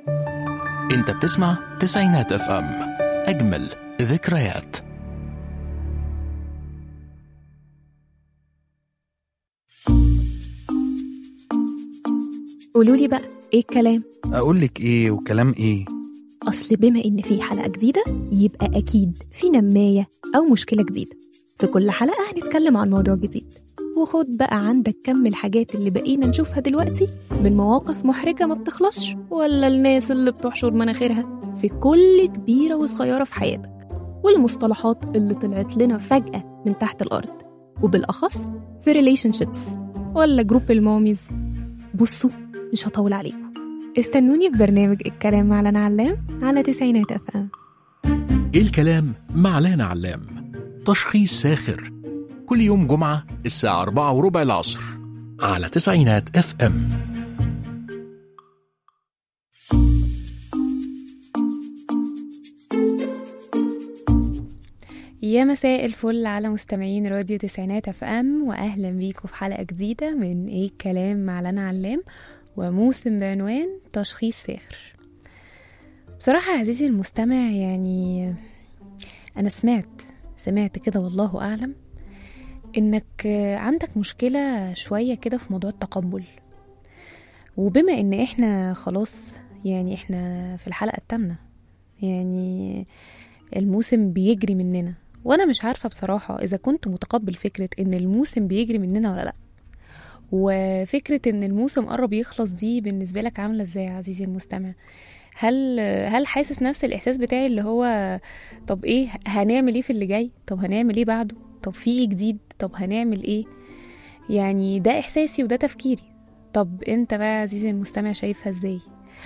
انت بتسمع تسعينات اف ام اجمل ذكريات قولوا لي بقى ايه الكلام اقول لك ايه وكلام ايه اصل بما ان في حلقه جديده يبقى اكيد في نمايه او مشكله جديده في كل حلقه هنتكلم عن موضوع جديد وخد بقى عندك كم الحاجات اللي بقينا نشوفها دلوقتي من مواقف محرجه ما بتخلصش ولا الناس اللي بتحشر مناخيرها في كل كبيره وصغيره في حياتك والمصطلحات اللي طلعت لنا فجاه من تحت الارض وبالاخص في ريليشن شيبس ولا جروب الماميز بصوا مش هطول عليكم استنوني في برنامج الكلام مع لنا علام على تسعينات اف ام ايه الكلام مع لانا علام تشخيص ساخر كل يوم جمعة الساعة أربعة وربع العصر على تسعينات اف ام يا مساء الفل على مستمعين راديو تسعينات اف ام واهلا بيكم في حلقه جديده من ايه الكلام مع لنا علام وموسم بعنوان تشخيص ساخر بصراحه يا عزيزي المستمع يعني انا سمعت سمعت كده والله اعلم انك عندك مشكله شويه كده في موضوع التقبل وبما ان احنا خلاص يعني احنا في الحلقه الثامنه يعني الموسم بيجري مننا وانا مش عارفه بصراحه اذا كنت متقبل فكره ان الموسم بيجري مننا ولا لا وفكره ان الموسم قرب يخلص دي بالنسبه لك عامله ازاي يا عزيزي المستمع هل هل حاسس نفس الاحساس بتاعي اللي هو طب ايه هنعمل ايه في اللي جاي طب هنعمل ايه بعده طب في ايه جديد طب هنعمل ايه يعني ده احساسي وده تفكيري طب انت بقى يا عزيزي المستمع شايفها ازاي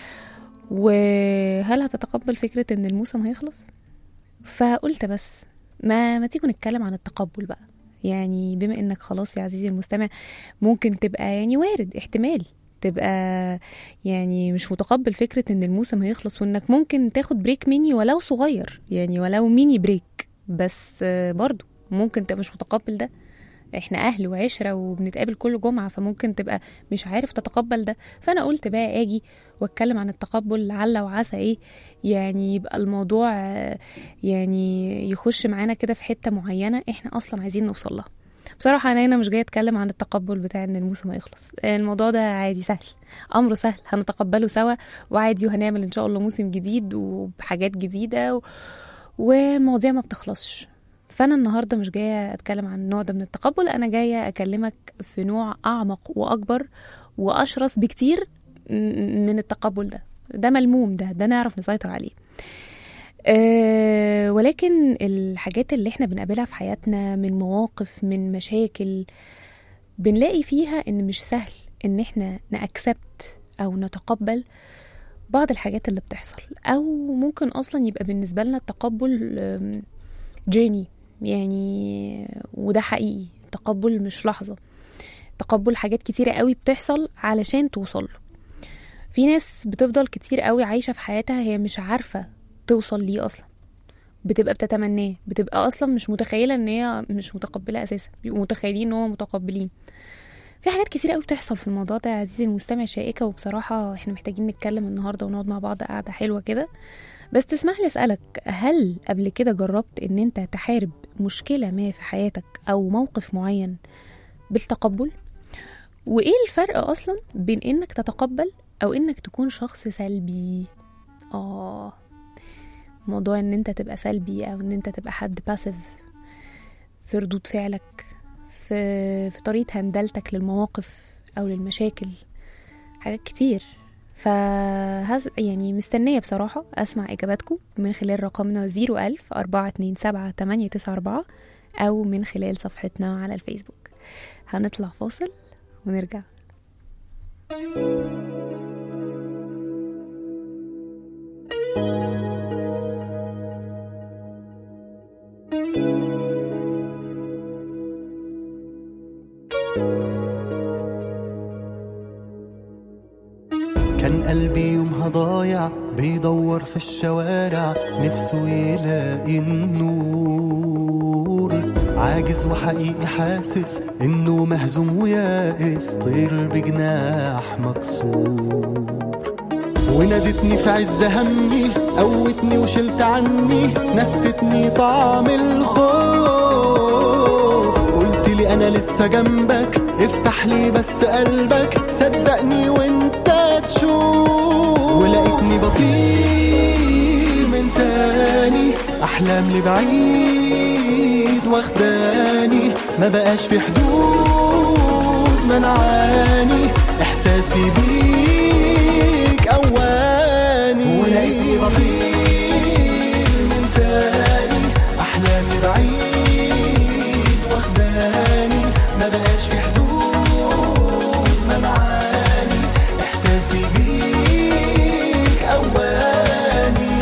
وهل هتتقبل فكره ان الموسم هيخلص فقلت بس ما ما تيجوا نتكلم عن التقبل بقى يعني بما انك خلاص يا عزيزي المستمع ممكن تبقى يعني وارد احتمال تبقى يعني مش متقبل فكرة ان الموسم هيخلص وانك ممكن تاخد بريك ميني ولو صغير يعني ولو ميني بريك بس برضو ممكن تبقى مش متقبل ده احنا اهل وعشرة وبنتقابل كل جمعة فممكن تبقى مش عارف تتقبل ده فانا قلت بقى اجي واتكلم عن التقبل لعل وعسى ايه يعني يبقى الموضوع يعني يخش معانا كده في حتة معينة احنا اصلا عايزين نوصل لها بصراحة أنا هنا مش جاية أتكلم عن التقبل بتاع إن الموسم هيخلص الموضوع ده عادي سهل أمره سهل هنتقبله سوا وعادي وهنعمل إن شاء الله موسم جديد وبحاجات جديدة و... والمواضيع ما بتخلصش فأنا النهاردة مش جاية أتكلم عن النوع ده من التقبل أنا جاية أكلمك في نوع أعمق وأكبر وأشرس بكتير من التقبل ده ده ملموم ده ده نعرف نسيطر عليه أه ولكن الحاجات اللي احنا بنقابلها في حياتنا من مواقف من مشاكل بنلاقي فيها ان مش سهل ان احنا نأكسبت او نتقبل بعض الحاجات اللي بتحصل او ممكن اصلا يبقى بالنسبة لنا التقبل جيني يعني وده حقيقي التقبل مش لحظة تقبل حاجات كتيرة قوي بتحصل علشان توصل له في ناس بتفضل كتير قوي عايشة في حياتها هي مش عارفة توصل ليه اصلا بتبقى بتتمناه بتبقى اصلا مش متخيله ان هي مش متقبله اساسا بيبقوا متخيلين ان هو متقبلين في حاجات كتير قوي بتحصل في الموضوع ده يا عزيزي المستمع شائكه وبصراحه احنا محتاجين نتكلم النهارده ونقعد مع بعض قعده حلوه كده بس تسمح لي اسالك هل قبل كده جربت ان انت تحارب مشكله ما في حياتك او موقف معين بالتقبل وايه الفرق اصلا بين انك تتقبل او انك تكون شخص سلبي اه موضوع ان انت تبقى سلبي او ان انت تبقى حد باسيف في ردود فعلك في في طريقه هندلتك للمواقف او للمشاكل حاجات كتير ف يعني مستنية بصراحة أسمع إجاباتكم من خلال رقمنا 01000 427 894 أو من خلال صفحتنا على الفيسبوك هنطلع فاصل ونرجع كان قلبي يومها ضايع بيدور في الشوارع نفسه يلاقي النور عاجز وحقيقي حاسس انه مهزوم ويائس طير بجناح مكسور ونادتني في عز همي قوتني وشلت عني نستني طعم الخوف قلت لي انا لسه جنبك افتح لي بس قلبك صدقني وانت تشوف ولقيتني بطير من تاني احلام لبعيد واخداني ما بقاش في حدود منعاني احساسي بيك اواني ولقيتني بطير من تاني احلامي بعيد واخداني ما بقاش في حدود منعاني احساسي بيك اواني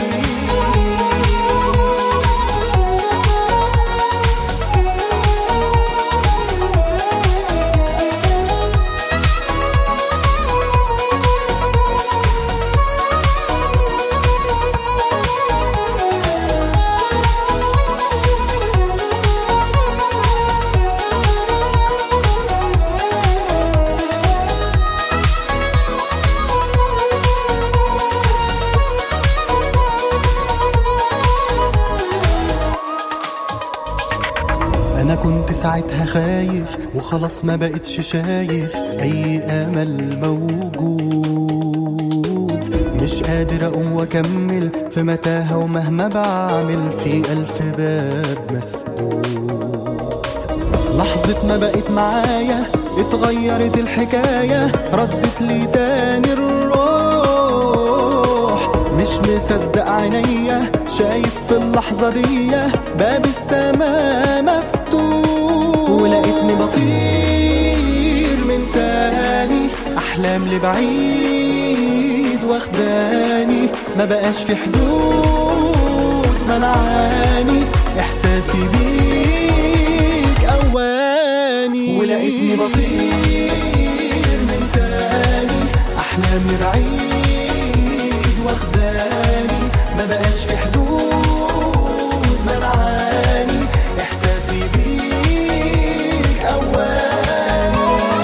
انا كنت ساعتها خايف وخلاص ما بقتش شايف اي امل موجود مش قادر اقوم واكمل في متاهه ومهما بعمل في الف باب مسدود لحظة ما بقت معايا اتغيرت الحكاية ردت لي تاني الروح مش مصدق عينيا شايف في اللحظة دي باب السماء مفتوح ولقيتني بطير من تاني أحلام لبعيد واخداني ما بقاش في حدود منعاني إحساسي بيك أواني ولقيتني بطير من تاني أحلامي بعيد واخداني ما بقاش في حدود منعاني إحساسي بيك أواني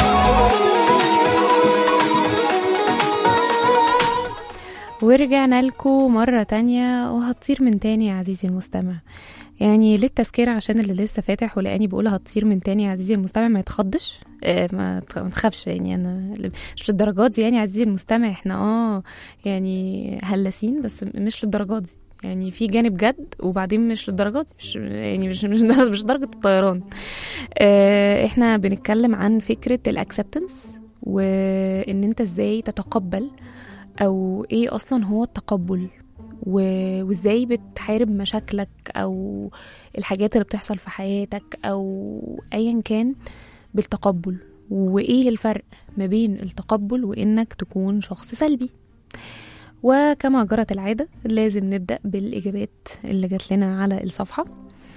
ورجعنا لكم مرة تانية وهتطير من تاني يا عزيزي المستمع يعني للتذكرة عشان اللي لسه فاتح ولقاني بقول هتطير من تاني يا عزيزي المستمع ما يتخضش آه ما تخ- ما تخافش يعني انا مش للدرجات دي يعني يا عزيزي المستمع احنا اه يعني هلاسين بس مش للدرجات دي يعني في جانب جد وبعدين مش للدرجات دي مش يعني مش مش مش درجة الطيران آه احنا بنتكلم عن فكرة الاكسبتنس وان انت ازاي تتقبل او ايه اصلا هو التقبل و- وازاي بتحارب مشاكلك او الحاجات اللي بتحصل في حياتك او ايا كان بالتقبل وايه الفرق ما بين التقبل وانك تكون شخص سلبي وكما جرت العادة لازم نبدأ بالإجابات اللي جات لنا على الصفحة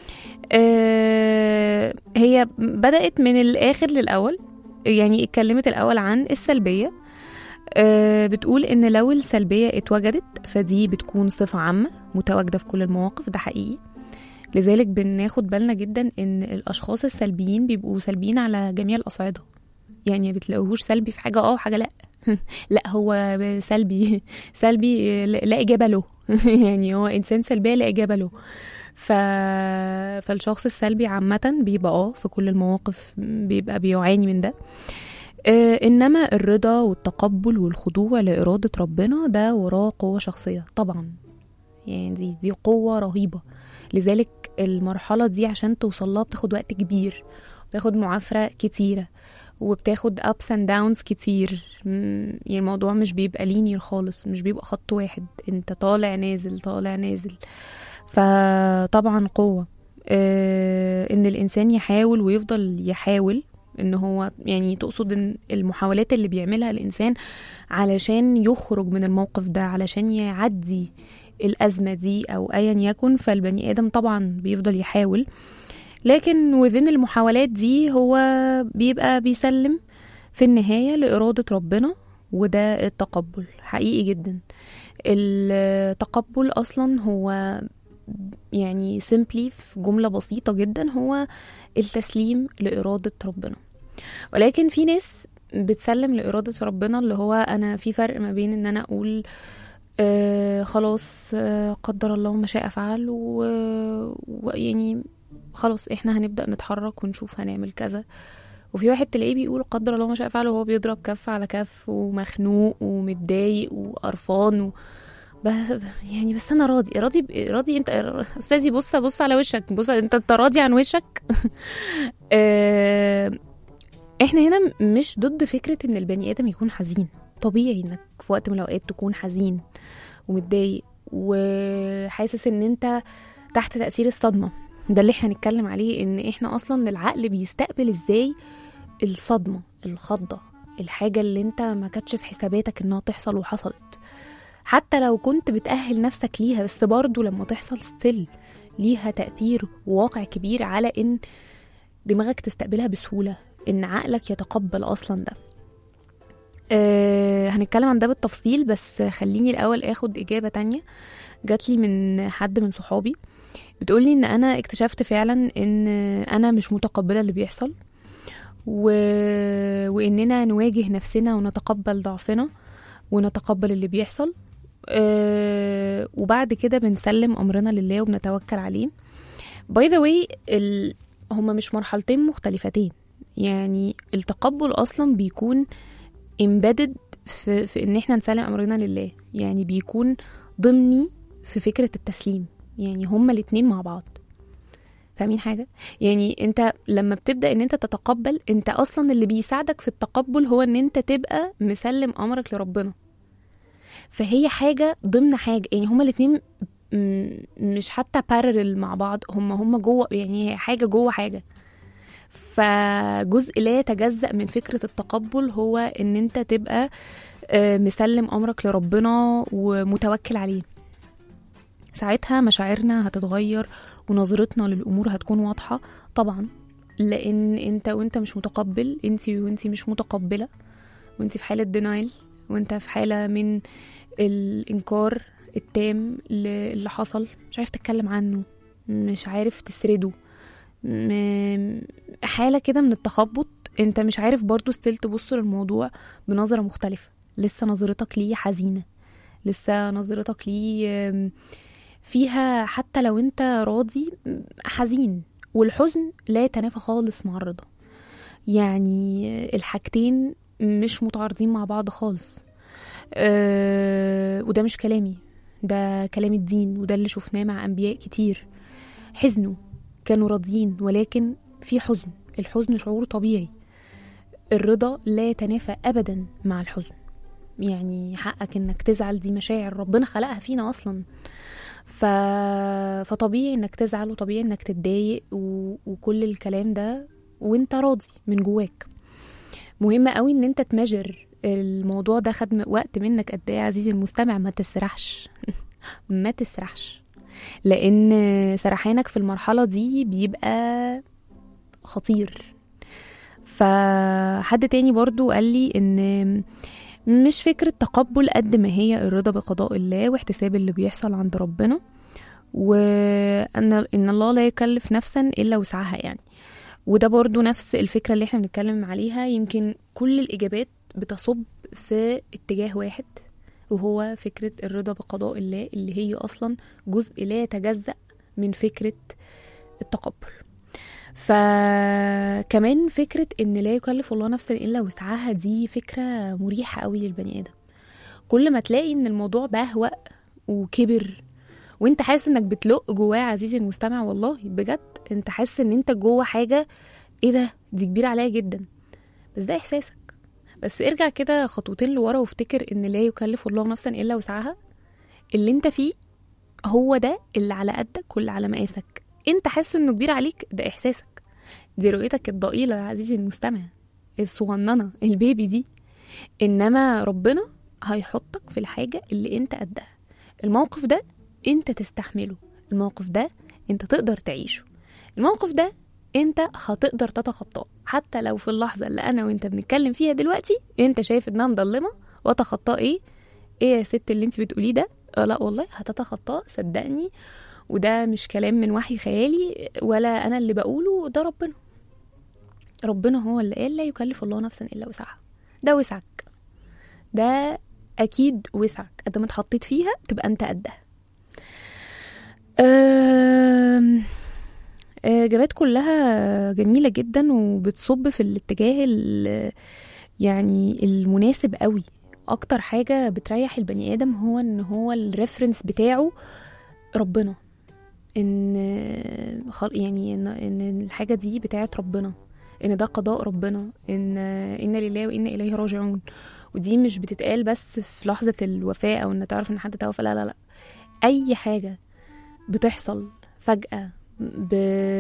آه، هي بدأت من الآخر للأول يعني اتكلمت الأول عن السلبية آه، بتقول ان لو السلبيه اتوجدت فدي بتكون صفه عامه متواجده في كل المواقف ده حقيقي لذلك بناخد بالنا جدا ان الاشخاص السلبيين بيبقوا سلبيين على جميع الاصعده يعني ما بتلاقوهوش سلبي في حاجه اه وحاجه لا لا هو سلبي سلبي لا اجابه له يعني هو انسان سلبيه لا اجابه له ف... فالشخص السلبي عامة بيبقى اه في كل المواقف بيبقى بيعاني من ده آه، انما الرضا والتقبل والخضوع لإرادة ربنا ده وراه قوة شخصية طبعا يعني دي دي قوة رهيبة لذلك المرحلة دي عشان توصل لها بتاخد وقت كبير بتاخد معافرة كتيرة وبتاخد ups and downs كتير مم، يعني الموضوع مش بيبقى لينير خالص مش بيبقى خط واحد انت طالع نازل طالع نازل فطبعا قوة آه، ان الانسان يحاول ويفضل يحاول ان هو يعني تقصد ان المحاولات اللي بيعملها الانسان علشان يخرج من الموقف ده علشان يعدي الازمه دي او ايا يكن فالبني ادم طبعا بيفضل يحاول لكن وذين المحاولات دي هو بيبقى بيسلم في النهايه لاراده ربنا وده التقبل حقيقي جدا التقبل اصلا هو يعني سيمبلي في جمله بسيطه جدا هو التسليم لاراده ربنا ولكن في ناس بتسلم لإرادة ربنا اللي هو أنا في فرق ما بين إن أنا أقول آه خلاص آه قدر الله ما شاء فعل و- ويعني خلاص احنا هنبدأ نتحرك ونشوف هنعمل كذا وفي واحد تلاقيه بيقول قدر الله ما شاء فعل وهو بيضرب كف على كف ومخنوق ومتضايق وقرفان و... بس يعني بس انا راضي راضي ب- راضي انت استاذي بص بص على وشك بص انت انت راضي عن وشك آه، احنا هنا مش ضد فكره ان البني ادم يكون حزين طبيعي انك في وقت من الاوقات تكون حزين ومتضايق وحاسس ان انت تحت تاثير الصدمه ده اللي احنا هنتكلم عليه ان احنا اصلا العقل بيستقبل ازاي الصدمه الخضه الحاجه اللي انت ما كانتش في حساباتك انها تحصل وحصلت حتى لو كنت بتأهل نفسك ليها بس برضو لما تحصل ستيل ليها تأثير وواقع كبير على إن دماغك تستقبلها بسهولة إن عقلك يتقبل أصلا ده أه هنتكلم عن ده بالتفصيل بس خليني الأول آخد إجابة تانية جات لي من حد من صحابي بتقولي إن أنا اكتشفت فعلا إن أنا مش متقبلة اللي بيحصل و... وإننا نواجه نفسنا ونتقبل ضعفنا ونتقبل اللي بيحصل أه وبعد كده بنسلم امرنا لله وبنتوكل عليه باي ذا واي هما مش مرحلتين مختلفتين يعني التقبل اصلا بيكون embedded في, في ان احنا نسلم امرنا لله يعني بيكون ضمني في فكره التسليم يعني هما الاتنين مع بعض فاهمين حاجه يعني انت لما بتبدا ان انت تتقبل انت اصلا اللي بيساعدك في التقبل هو ان انت تبقى مسلم امرك لربنا فهي حاجه ضمن حاجه يعني هما الاتنين م- مش حتى بارل مع بعض هما هما جوه يعني هي حاجه جوه حاجه فجزء لا يتجزأ من فكرة التقبل هو ان انت تبقى آه، مسلم امرك لربنا ومتوكل عليه ساعتها مشاعرنا هتتغير ونظرتنا للامور هتكون واضحة طبعا لان انت وانت مش متقبل انت وانت مش متقبلة وانت في حالة دينايل وانت في حالة من الانكار التام اللي حصل مش عارف تتكلم عنه مش عارف تسرده م- حالة كده من التخبط انت مش عارف برضو ستيل تبص للموضوع بنظرة مختلفة لسه نظرتك ليه حزينة لسه نظرتك ليه آم، فيها حتى لو انت راضي م، حزين والحزن لا يتنافى خالص مع الرضا يعني الحاجتين مش متعارضين مع بعض خالص أه وده مش كلامي ده كلام الدين وده اللي شفناه مع أنبياء كتير حزنوا كانوا راضيين ولكن في حزن الحزن شعور طبيعي الرضا لا يتنافى أبدا مع الحزن يعني حقك انك تزعل دي مشاعر ربنا خلقها فينا اصلا ف... فطبيعي انك تزعل وطبيعي انك تتضايق و... وكل الكلام ده وانت راضي من جواك مهم قوي ان انت تمجر الموضوع ده خد وقت منك قد ايه يا عزيزي المستمع ما تسرحش ما تسرحش لان سرحانك في المرحله دي بيبقى خطير فحد تاني برضو قال لي ان مش فكرة تقبل قد ما هي الرضا بقضاء الله واحتساب اللي بيحصل عند ربنا وان ان الله لا يكلف نفسا الا وسعها يعني وده برضو نفس الفكرة اللي احنا بنتكلم عليها يمكن كل الإجابات بتصب في اتجاه واحد وهو فكرة الرضا بقضاء الله اللي هي أصلا جزء لا يتجزأ من فكرة التقبل فكمان فكرة إن لا يكلف الله نفسا إلا وسعها دي فكرة مريحة قوي للبني آدم كل ما تلاقي إن الموضوع بهوأ وكبر وانت حاسس انك بتلق جواه عزيزي المستمع والله بجد انت حاسس ان انت جوه حاجه ايه ده دي كبيره عليا جدا بس ده احساسك بس ارجع كده خطوتين لورا وافتكر ان لا يكلف الله نفسا الا وسعها اللي انت فيه هو ده اللي على قدك واللي على مقاسك انت حاسس انه كبير عليك ده احساسك دي رؤيتك الضئيله يا عزيزي المستمع الصغننه البيبي دي انما ربنا هيحطك في الحاجه اللي انت قدها الموقف ده انت تستحمله الموقف ده انت تقدر تعيشه الموقف ده انت هتقدر تتخطاه حتى لو في اللحظة اللي انا وانت بنتكلم فيها دلوقتي انت شايف انها مضلمة وتخطاه ايه ايه يا ست اللي انت بتقوليه ده آه لا والله هتتخطاه صدقني وده مش كلام من وحي خيالي ولا انا اللي بقوله ده ربنا ربنا هو اللي قال لا يكلف الله نفسا الا وسعها ده وسعك ده اكيد وسعك قد ما اتحطيت فيها تبقى انت قدها أم، اجابات كلها جميله جدا وبتصب في الاتجاه ال- يعني المناسب قوي اكتر حاجه بتريح البني ادم هو ان هو الريفرنس بتاعه ربنا ان خل- يعني ان ان الحاجه دي بتاعت ربنا ان ده قضاء ربنا ان ان لله وانا اليه راجعون ودي مش بتتقال بس في لحظه الوفاه او ان تعرف ان حد توفى لا لا لا اي حاجه بتحصل فجاه ب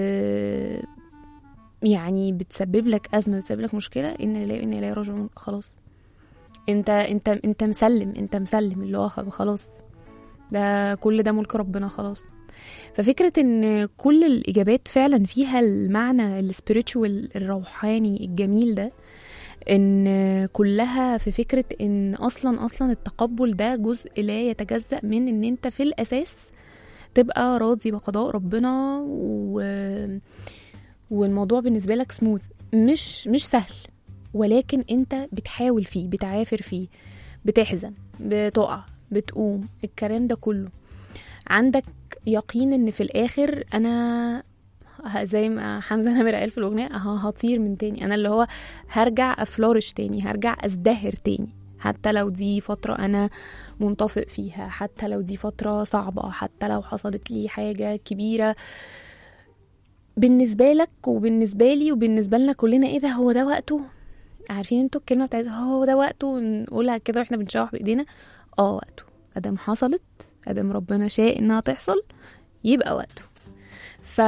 يعني بتسبب لك ازمه بتسبب لك مشكله ان لله وانا اليه راجعون خلاص انت انت انت مسلم انت مسلم اللي هو خلاص ده كل ده ملك ربنا خلاص ففكرة ان كل الاجابات فعلا فيها المعنى السبيريتشوال الروحاني الجميل ده ان كلها في فكرة ان اصلا اصلا التقبل ده جزء لا يتجزأ من ان انت في الاساس تبقى راضي بقضاء ربنا و... والموضوع بالنسبة لك سموث مش مش سهل ولكن انت بتحاول فيه بتعافر فيه بتحزن بتقع بتقوم الكلام ده كله عندك يقين ان في الاخر انا ه- زي ما حمزه نمرة قال في الاغنيه ه- هطير من تاني انا اللي هو هرجع افلورش تاني هرجع ازدهر تاني حتى لو دي فترة أنا منطفئ فيها حتى لو دي فترة صعبة حتى لو حصلت لي حاجة كبيرة بالنسبة لك وبالنسبة لي وبالنسبة لنا كلنا ايه ده هو ده وقته عارفين انتوا الكلمة بتاعت هو ده وقته نقولها كده واحنا بنشوح بايدينا اه وقته ادام حصلت ادام ربنا شاء انها تحصل يبقى وقته ف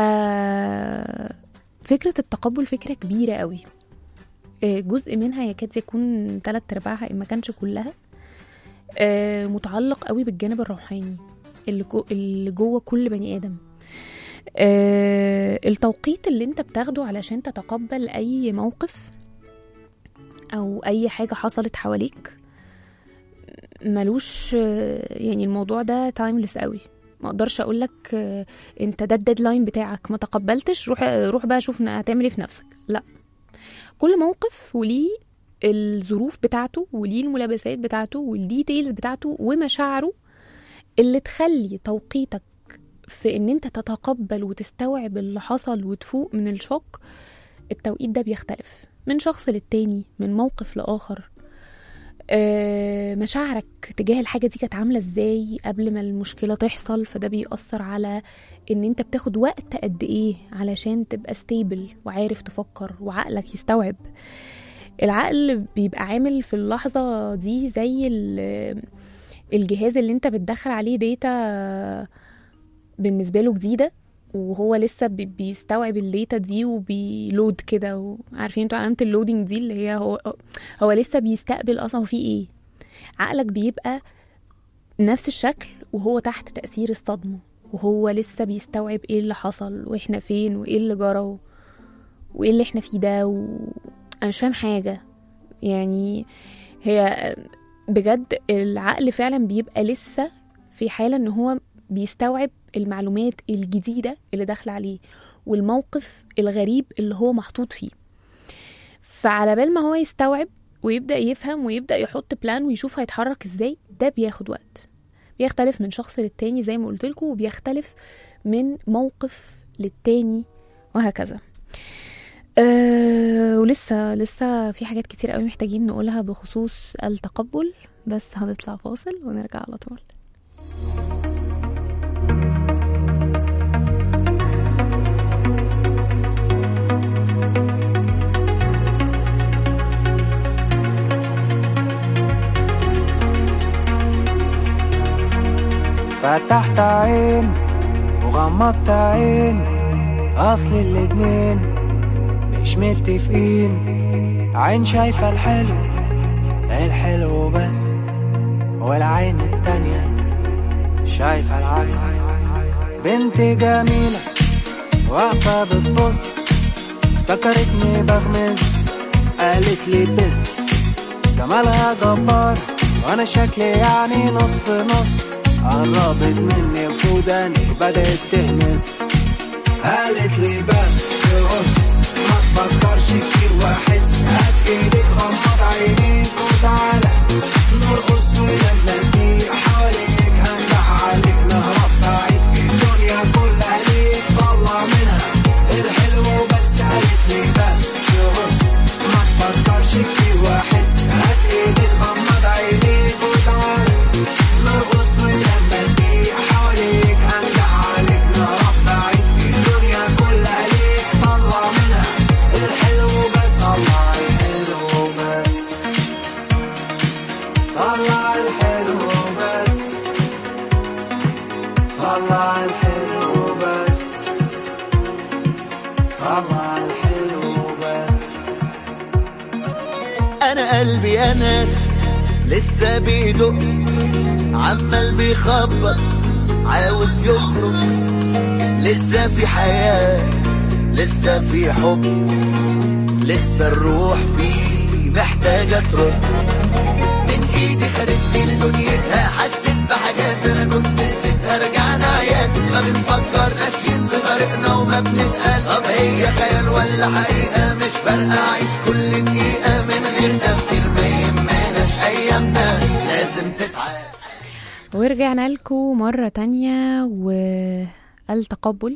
فكرة التقبل فكرة كبيرة قوي آه، جزء منها يكاد يكون تلات ارباعها ان ما كانش كلها آه، متعلق قوي بالجانب الروحاني اللي جو اللي جوه كل بني ادم آه، التوقيت اللي انت بتاخده علشان تتقبل اي موقف او اي حاجه حصلت حواليك ملوش آه، يعني الموضوع ده تايمليس قوي ما اقدرش اقول لك انت ده الديدلاين بتاعك ما تقبلتش روح روح بقى شوف هتعمل ايه في نفسك لا كل موقف وليه الظروف بتاعته وليه الملابسات بتاعته والديتيلز بتاعته ومشاعره اللي تخلي توقيتك في ان انت تتقبل وتستوعب اللي حصل وتفوق من الشوك التوقيت ده بيختلف من شخص للتاني من موقف لآخر آه، مشاعرك تجاه الحاجة دي كانت عاملة ازاي قبل ما المشكلة تحصل فده بيأثر على ان انت بتاخد وقت قد ايه علشان تبقى ستيبل وعارف تفكر وعقلك يستوعب العقل بيبقى عامل في اللحظة دي زي ال- الجهاز اللي انت بتدخل عليه داتا بالنسبة له جديدة وهو لسه بي- بيستوعب الداتا دي وبيلود كده وعارفين انتوا علامة اللودنج دي اللي هي هو هو لسه بيستقبل اصلا هو في ايه عقلك بيبقى نفس الشكل وهو تحت تأثير الصدمة وهو لسه بيستوعب ايه اللي حصل واحنا فين وايه اللي جرى وايه اللي احنا فيه ده و... انا مش فاهم حاجة يعني هي بجد العقل فعلا بيبقى لسه في حالة ان هو بيستوعب المعلومات الجديدة اللي داخلة عليه والموقف الغريب اللي هو محطوط فيه فعلى بال ما هو يستوعب ويبدأ يفهم ويبدأ يحط بلان ويشوف هيتحرك ازاي ده بياخد وقت بيختلف من شخص للتاني زي ما قلت لكم وبيختلف من موقف للتاني وهكذا أه ولسه لسه في حاجات كتير قوي محتاجين نقولها بخصوص التقبل بس هنطلع فاصل ونرجع على طول فتحت عين وغمضت عين اصل الاتنين مش متفقين عين شايفة الحلو الحلو بس والعين التانية شايفة العكس بنت جميلة واقفة بتبص افتكرتني بغمز قالت لي بس جمالها جبار وانا شكلي يعني نص نص قربت مني وسوداني بدأت تهمس قالت لي بس بص ما تفكرش كتير واحس هات ايدك غمض عينيك وتعالى نرقص ونغني حواليك هنجح عليك نهرب بعيد الدنيا كلها ليك طلع منها الحلو بس قالت لي بس بص ما تفكرش كتير واحس هات ايدك غمض عينيك وتعالى نرقص ونغني حواليك هنجح عليك نهرب بعيد الدنيا كلها ليك طلع منها الحلو بس طلع الحلو بس طلع الحلو بس طلع الحلو بس طلع الحلو بس انا قلبي يا ناس لسه بيدق عمال بيخبط عاوز يخرج لسه في حياة لسه في حب لسه الروح فيه محتاجة ترد من ايدي خدتني لدنيتها حسيت بحاجات انا كنت نسيتها رجعنا عيان ما بنفكر ماشيين في طريقنا وما بنسأل طب هي خيال ولا حقيقة مش فارقة عيش كل دقيقة من غير تفكير ما يهمناش ايامنا لازم تتعاد ورجعنا لكم مرة تانية والتقبل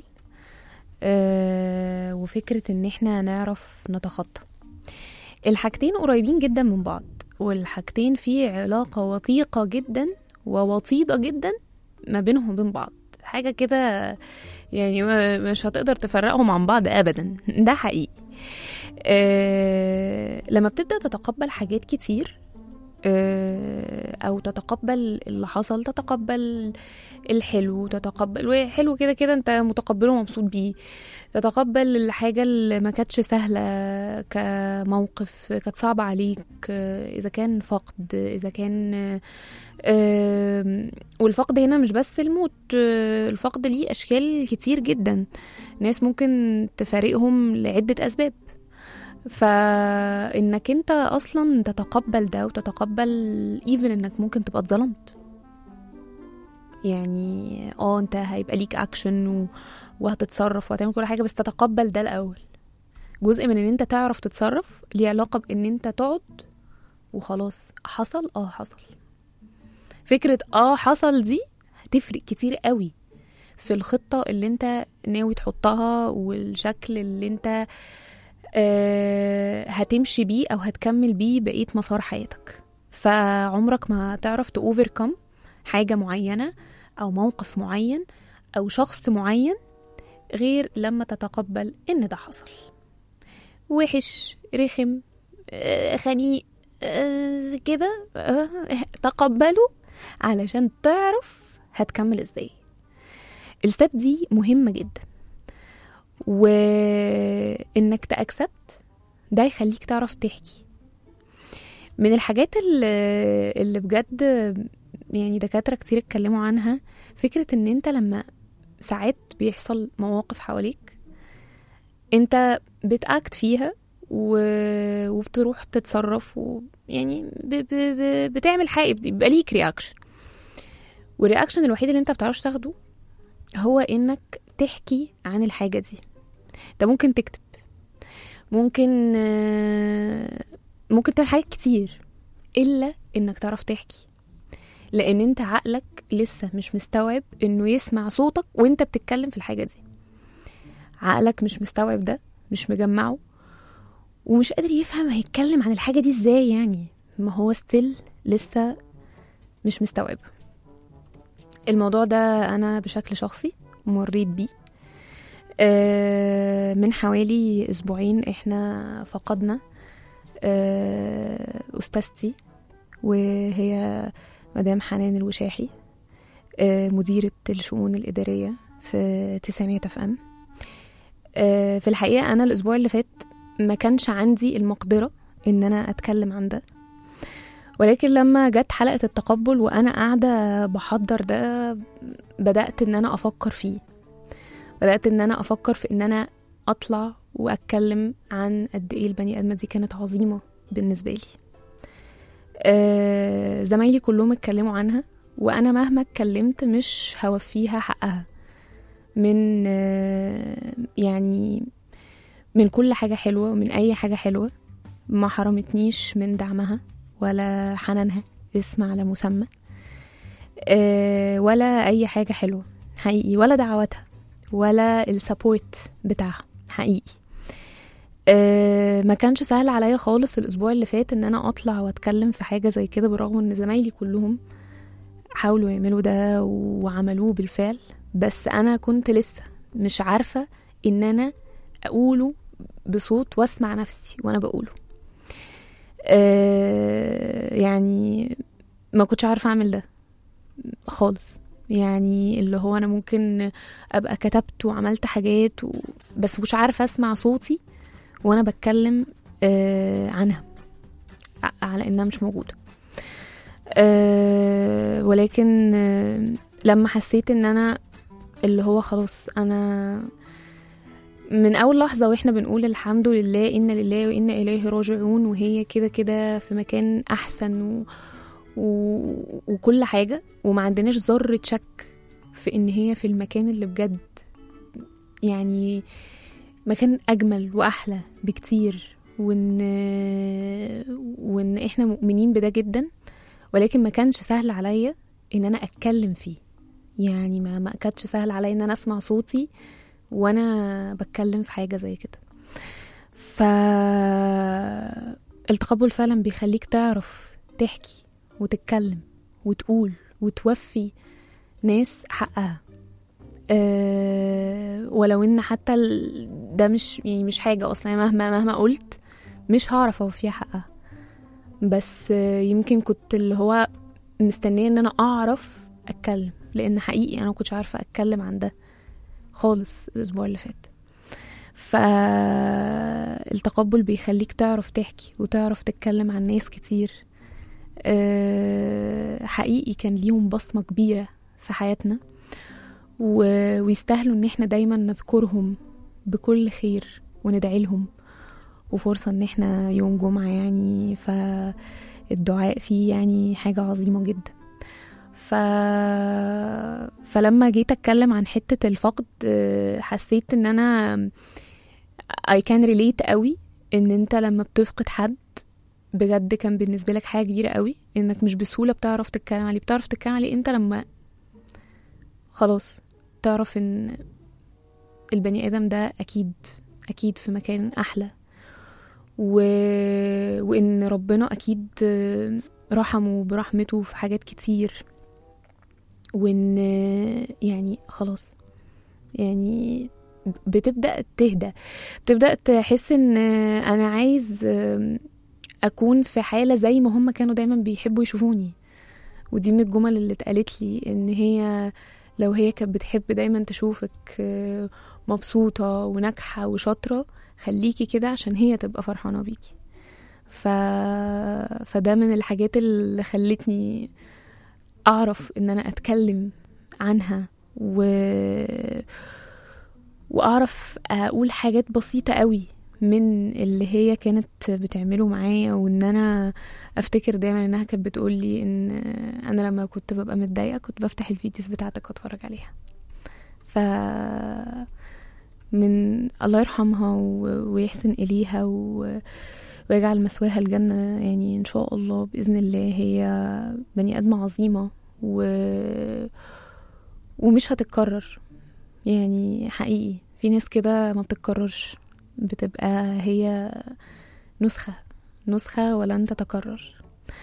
آه وفكرة ان احنا نعرف نتخطى الحاجتين قريبين جدا من بعض والحاجتين في علاقة وثيقة جدا ووطيدة جدا ما بينهم وبين بعض حاجة كده يعني ما- مش هتقدر تفرقهم عن بعض أبدا ده حقيقي آه لما بتبدأ تتقبل حاجات كتير آه، او تتقبل اللي حصل تتقبل الحلو تتقبل وحلو كده كده انت متقبله ومبسوط بيه تتقبل الحاجة اللي ما كانتش سهلة كموقف كانت صعبة عليك آه، إذا كان فقد إذا كان آه، آم، والفقد هنا مش بس الموت آه، الفقد ليه أشكال كتير جدا ناس ممكن تفارقهم لعدة أسباب فانك انت اصلا تتقبل ده وتتقبل ايفن انك ممكن تبقى اتظلمت يعني اه انت هيبقى ليك اكشن و... وهتتصرف وهتعمل كل حاجه بس تتقبل ده الاول جزء من ان انت تعرف تتصرف ليه علاقه بان انت تقعد وخلاص حصل اه حصل فكره اه حصل دي هتفرق كتير قوي في الخطه اللي انت ناوي تحطها والشكل اللي انت آه، هتمشي بيه او هتكمل بيه بقيه مسار حياتك فعمرك ما هتعرف تأوفركم حاجه معينه او موقف معين او شخص معين غير لما تتقبل ان ده حصل وحش رخم آه، خنيق آه، كده آه، تقبله علشان تعرف هتكمل ازاي الستep دي مهمه جدا وانك تاكسبت ده يخليك تعرف تحكي من الحاجات اللي, اللي بجد يعني دكاترة كتير اتكلموا عنها فكرة ان انت لما ساعات بيحصل مواقف حواليك انت بتاكت فيها و... وبتروح تتصرف ويعني ب... ب... ب... بتعمل حاجة بيبقى ليك رياكشن والرياكشن الوحيد اللي انت بتعرفش تاخده هو انك تحكي عن الحاجة دي انت ممكن تكتب ممكن آه، ممكن تعمل حاجات كتير الا انك تعرف تحكي لان انت عقلك لسه مش مستوعب انه يسمع صوتك وانت بتتكلم في الحاجه دي عقلك مش مستوعب ده مش مجمعه ومش قادر يفهم هيتكلم عن الحاجه دي ازاي يعني ما هو ستيل لسه مش مستوعب الموضوع ده انا بشكل شخصي مريت بيه آه، من حوالي اسبوعين احنا فقدنا آه، استاذتي وهي مدام حنان الوشاحي آه، مديرة الشؤون الإدارية في تسعينات اف ام آه، في الحقيقة أنا الأسبوع اللي فات ما كانش عندي المقدرة إن أنا أتكلم عن ده ولكن لما جت حلقة التقبل وأنا قاعدة بحضر ده بدأت إن أنا أفكر فيه بدأت إن أنا أفكر في إن أنا أطلع وأتكلم عن قد إيه البني آدمة دي كانت عظيمة بالنسبة لي آه زمايلي كلهم اتكلموا عنها وأنا مهما اتكلمت مش هوفيها حقها من آه يعني من كل حاجة حلوة ومن أي حاجة حلوة ما حرمتنيش من دعمها ولا حنانها اسم على مسمى آه، ولا أي حاجة حلوة حقيقي ولا دعواتها ولا السبورت بتاعها حقيقي آه، ما كانش سهل عليا خالص الأسبوع اللي فات إن أنا أطلع وأتكلم في حاجة زي كده بالرغم إن زمايلي كلهم حاولوا يعملوا ده وعملوه بالفعل بس أنا كنت لسه مش عارفة إن أنا أقوله بصوت واسمع نفسي وانا بقوله آه يعني ما كنتش عارفه اعمل ده خالص يعني اللي هو انا ممكن ابقى كتبت وعملت حاجات و... بس مش عارفه اسمع صوتي وانا بتكلم آه عنها ع- على انها مش موجوده آه ولكن آه لما حسيت ان انا اللي هو خلاص انا من اول لحظه واحنا بنقول الحمد لله ان لله وانا اليه راجعون وهي كده كده في مكان احسن و... و... وكل حاجه وما عندناش ذره شك في ان هي في المكان اللي بجد يعني مكان اجمل واحلى بكتير وان وان احنا مؤمنين بده جدا ولكن ما كانش سهل عليا ان انا اتكلم فيه يعني ما ما كانتش سهل عليا ان انا اسمع صوتي وانا بتكلم في حاجه زي كده ف التقبل فعلا بيخليك تعرف تحكي وتتكلم وتقول وتوفي ناس حقها أه ولو ان حتى ال- ده مش يعني مش حاجه اصلا يعني مهما مهما قلت مش هعرف اوفيها حقها بس آه، يمكن كنت اللي هو مستنيه ان انا اعرف اتكلم لان حقيقي انا ما كنتش عارفه اتكلم عن ده خالص الاسبوع اللي فات فالتقبل بيخليك تعرف تحكي وتعرف تتكلم عن ناس كتير أه، حقيقي كان ليهم بصمة كبيرة في حياتنا و- ويستاهلوا ان احنا دايما نذكرهم بكل خير وندعي لهم وفرصة ان احنا يوم جمعة يعني فالدعاء فيه يعني حاجة عظيمة جدا ف... فلما جيت اتكلم عن حتة الفقد آه، حسيت ان انا I can relate قوي ان انت لما بتفقد حد بجد كان بالنسبة لك حاجة كبيرة قوي انك مش بسهولة بتعرف تتكلم عليه بتعرف تتكلم عليه انت لما خلاص تعرف ان البني ادم ده اكيد اكيد في مكان احلى و... وان ربنا اكيد آه، رحمه برحمته في حاجات كتير وان يعني خلاص يعني بتبدا تهدى بتبدا تحس ان انا عايز اكون في حاله زي ما هم كانوا دايما بيحبوا يشوفوني ودي من الجمل اللي اتقالت لي ان هي لو هي كانت بتحب دايما تشوفك مبسوطه وناجحه وشاطره خليكي كده عشان هي تبقى فرحانه بيكي ف... فده من الحاجات اللي خلتني اعرف ان انا اتكلم عنها و واعرف اقول حاجات بسيطه قوي من اللي هي كانت بتعمله معايا وان انا افتكر دايما انها كانت بتقول لي ان انا لما كنت ببقى متضايقه كنت بفتح الفيديوز بتاعتك واتفرج عليها ف من الله يرحمها و- ويحسن اليها و... ويجعل مثواها الجنة يعني إن شاء الله بإذن الله هي بني آدمة عظيمة و... ومش هتتكرر يعني حقيقي في ناس كده ما بتتكررش بتبقى هي نسخة نسخة ولن تتكرر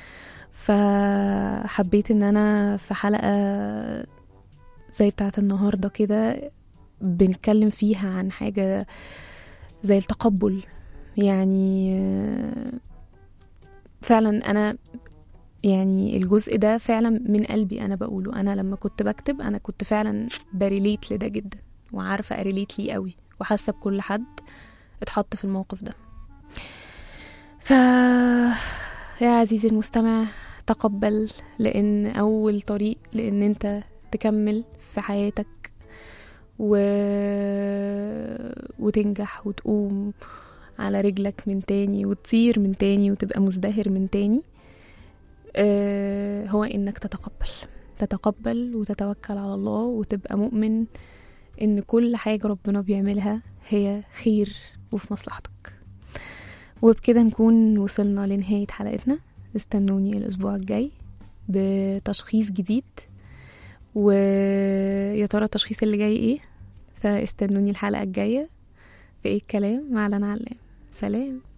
فحبيت ان انا في حلقة زي بتاعت النهاردة كده بنتكلم فيها عن حاجة زي التقبل يعني آه، فعلا انا يعني الجزء ده فعلا من قلبي انا بقوله انا لما كنت بكتب انا كنت فعلا بريليت لده جدا وعارفه اريليت ليه قوي وحاسه بكل حد اتحط في الموقف ده ف يا عزيزي المستمع تقبل لان اول طريق لان انت تكمل في حياتك و... وتنجح وتقوم على رجلك من تاني وتطير من تاني وتبقى مزدهر من تاني آه، هو انك تتقبل تتقبل وتتوكل على الله وتبقى مؤمن ان كل حاجة ربنا بيعملها هي خير وفي مصلحتك وبكده نكون وصلنا لنهاية حلقتنا استنوني الأسبوع الجاي بتشخيص جديد ويا ترى التشخيص اللي جاي ايه فاستنوني الحلقة الجاية في ايه الكلام مع لنا علام سلام